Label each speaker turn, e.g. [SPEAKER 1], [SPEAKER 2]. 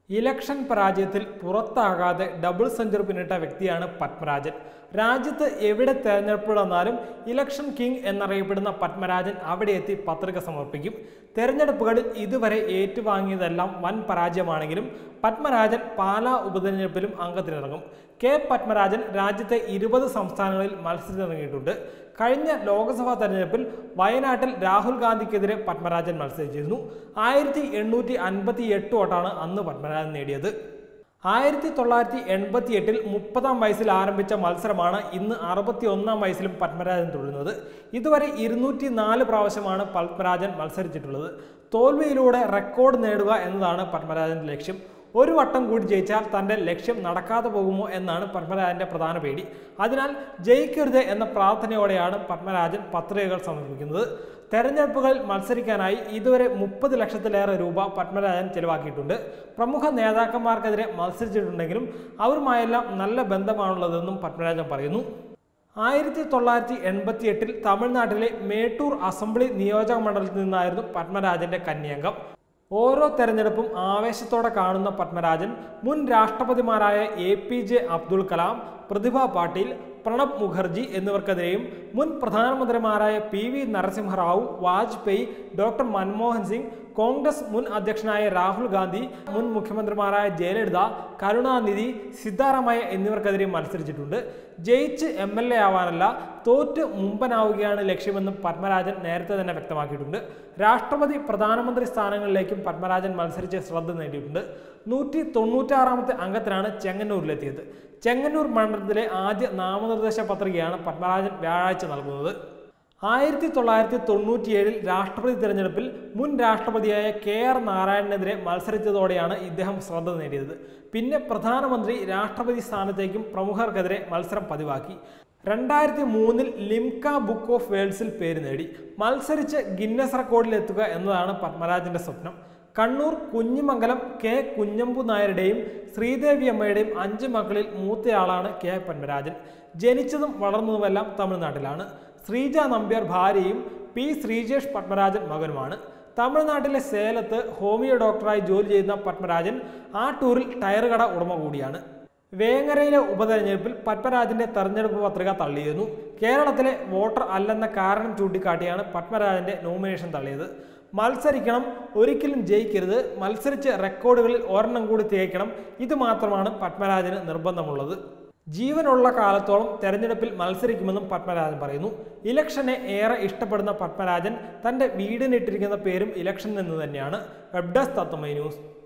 [SPEAKER 1] election പരാജയത്തിൽ പുറത്താകാതെ double century പിന്നിട്ട വ്യക്തിയാണ് പത്മരാജൻ രാജ്യത്ത് എവിടെ തെരഞ്ഞെടുപ്പ് നടന്നാലും ഇലക്ഷൻ കിങ് എന്നറിയപ്പെടുന്ന പത്മരാജൻ അവിടെ എത്തി പത്രിക സമർപ്പിക്കും തെരഞ്ഞെടുപ്പുകളിൽ ഇതുവരെ ഏറ്റുവാങ്ങിയതെല്ലാം വൻ പരാജയമാണെങ്കിലും പത്മരാജൻ പാലാ ഉപതെരഞ്ഞെടുപ്പിലും അംഗത്തിനിറങ്ങും കെ പത്മരാജൻ രാജ്യത്തെ ഇരുപത് സംസ്ഥാനങ്ങളിൽ മത്സരത്തിനിറങ്ങിയിട്ടുണ്ട് കഴിഞ്ഞ ലോക്സഭാ തെരഞ്ഞെടുപ്പിൽ വയനാട്ടിൽ രാഹുൽ ഗാന്ധിക്കെതിരെ പത്മരാജൻ മത്സരിച്ചിരുന്നു ആയിരത്തി എണ്ണൂറ്റി അൻപത്തി എട്ട് വോട്ടാണ് അന്ന് പത്മരാജൻ നേടിയത് ആയിരത്തി തൊള്ളായിരത്തി എൺപത്തി എട്ടിൽ മുപ്പതാം വയസ്സിൽ ആരംഭിച്ച മത്സരമാണ് ഇന്ന് അറുപത്തി ഒന്നാം വയസ്സിലും പത്മരാജൻ തുടരുന്നത് ഇതുവരെ ഇരുന്നൂറ്റി നാല് പ്രാവശ്യമാണ് പത്മരാജൻ മത്സരിച്ചിട്ടുള്ളത് തോൽവിയിലൂടെ റെക്കോർഡ് നേടുക എന്നതാണ് പത്മരാജന്റെ ലക്ഷ്യം ഒരു വട്ടം കൂടി ജയിച്ചാൽ തന്റെ ലക്ഷ്യം നടക്കാതെ പോകുമോ എന്നാണ് പത്മരാജന്റെ പ്രധാന പേടി അതിനാൽ ജയിക്കരുത് എന്ന പ്രാർത്ഥനയോടെയാണ് പത്മരാജൻ പത്രികകൾ സമർപ്പിക്കുന്നത് തെരഞ്ഞെടുപ്പുകളിൽ മത്സരിക്കാനായി ഇതുവരെ മുപ്പത് ലക്ഷത്തിലേറെ രൂപ പത്മരാജൻ ചെലവാക്കിയിട്ടുണ്ട് പ്രമുഖ നേതാക്കന്മാർക്കെതിരെ മത്സരിച്ചിട്ടുണ്ടെങ്കിലും അവരുമായെല്ലാം നല്ല ബന്ധമാണുള്ളതെന്നും പത്മരാജൻ പറയുന്നു ആയിരത്തി തൊള്ളായിരത്തി എൺപത്തി എട്ടിൽ തമിഴ്നാട്ടിലെ മേട്ടൂർ അസംബ്ലി നിയോജക മണ്ഡലത്തിൽ നിന്നായിരുന്നു പത്മരാജന്റെ കന്യാംഗം ഓരോ തെരഞ്ഞെടുപ്പും ആവേശത്തോടെ കാണുന്ന പത്മരാജൻ മുൻ രാഷ്ട്രപതിമാരായ A P J Abdul Kalam Pratibha Patil Pranab Mukherjee എന്നിവർക്കെതിരെയും മുൻ പ്രധാനമന്ത്രിമാരായ P V Narasimha Rao Vajpayee doctor Manmohan Singh Congress മുൻ അധ്യക്ഷനായ രാഹുൽ ഗാന്ധി മുൻ മുഖ്യമന്ത്രിമാരായ ജയലളിത കരുണാനിധി സിദ്ധാരാമയ്യ എന്നിവർക്കെതിരെ മത്സരിച്ചിട്ടുണ്ട് ജയിച്ച് എം എൽ എ ആവാനല്ല തോറ്റ് മുമ്പനാവുകയാണ് ലക്ഷ്യമെന്നും പത്മരാജൻ നേരത്തെ തന്നെ വ്യക്തമാക്കിയിട്ടുണ്ട് രാഷ്ട്രപതി പ്രധാനമന്ത്രി സ്ഥാനങ്ങളിലേക്കും പത്മരാജൻ മത്സരിച്ച് ശ്രദ്ധ നേടിയിട്ടുണ്ട് നൂറ്റി തൊണ്ണൂറ്റാറാമത്തെ അംഗത്തിനാണ് ചെങ്ങന്നൂരിലെത്തിയത് ചെങ്ങന്നൂർ മണ്ഡലത്തിലെ ആദ്യ നാമനിർദ്ദേശ പത്രികയാണ് പത്മരാജൻ വ്യാഴാഴ്ച നൽകുന്നത് ആയിരത്തി തൊള്ളായിരത്തി തൊണ്ണൂറ്റിയേഴിൽ രാഷ്ട്രപതി തിരഞ്ഞെടുപ്പിൽ മുൻ രാഷ്ട്രപതിയായ കെ ആർ നാരായണനെതിരെ മത്സരിച്ചതോടെയാണ് ഇദ്ദേഹം ശ്രദ്ധ നേടിയത് പിന്നെ പ്രധാനമന്ത്രി രാഷ്ട്രപതി സ്ഥാനത്തേക്കും പ്രമുഖർക്കെതിരെ മത്സരം പതിവാക്കി രണ്ടായിരത്തി മൂന്നിൽ ലിംക ബുക്ക് ഓഫ് വേൾഡ്സിൽ പേര് നേടി മത്സരിച്ച് ഗിന്നസ് റെക്കോർഡിലെത്തുക എന്നതാണ് പത്മരാജന്റെ സ്വപ്നം കണ്ണൂർ കുഞ്ഞിമംഗലം കെ കുഞ്ഞമ്പു നായരുടെയും ശ്രീദേവി അമ്മയുടെയും അഞ്ച് മക്കളിൽ മൂത്തയാളാണ് കെ പത്മരാജൻ ജനിച്ചതും വളർന്നതുമെല്ലാം തമിഴ്നാട്ടിലാണ് ശ്രീജ നമ്പ്യാർ ഭാര്യയും പി ശ്രീജേഷ് പത്മരാജൻ മകനുമാണ് തമിഴ്നാട്ടിലെ സേലത്ത് ഹോമിയോ ഡോക്ടറായി ജോലി ചെയ്യുന്ന പത്മരാജൻ ആ ടൂറിൽ ടയർ കട ഉടമ കൂടിയാണ് വേങ്ങരയിലെ ഉപതെരഞ്ഞെടുപ്പിൽ പത്മരാജന്റെ തെരഞ്ഞെടുപ്പ് പത്രിക തള്ളിയിരുന്നു കേരളത്തിലെ വോട്ടർ അല്ലെന്ന കാരണം ചൂണ്ടിക്കാട്ടിയാണ് പത്മരാജന്റെ നോമിനേഷൻ തള്ളിയത് മത്സരിക്കണം ഒരിക്കലും ജയിക്കരുത് മത്സരിച്ച് റെക്കോർഡുകളിൽ ഒരെണ്ണം കൂടി തികയ്ക്കണം ഇത് മാത്രമാണ് പത്മരാജന് നിർബന്ധമുള്ളത് ജീവനുള്ള കാലത്തോളം തെരഞ്ഞെടുപ്പിൽ മത്സരിക്കുമെന്നും പത്മരാജൻ പറയുന്നു ഇലക്ഷനെ ഏറെ ഇഷ്ടപ്പെടുന്ന പത്മരാജൻ തന്റെ വീടിനിട്ടിരിക്കുന്ന പേരും ഇലക്ഷൻ എന്ന് തന്നെയാണ് വെബ് ഡെസ്ക് തത്വമൈ ന്യൂസ്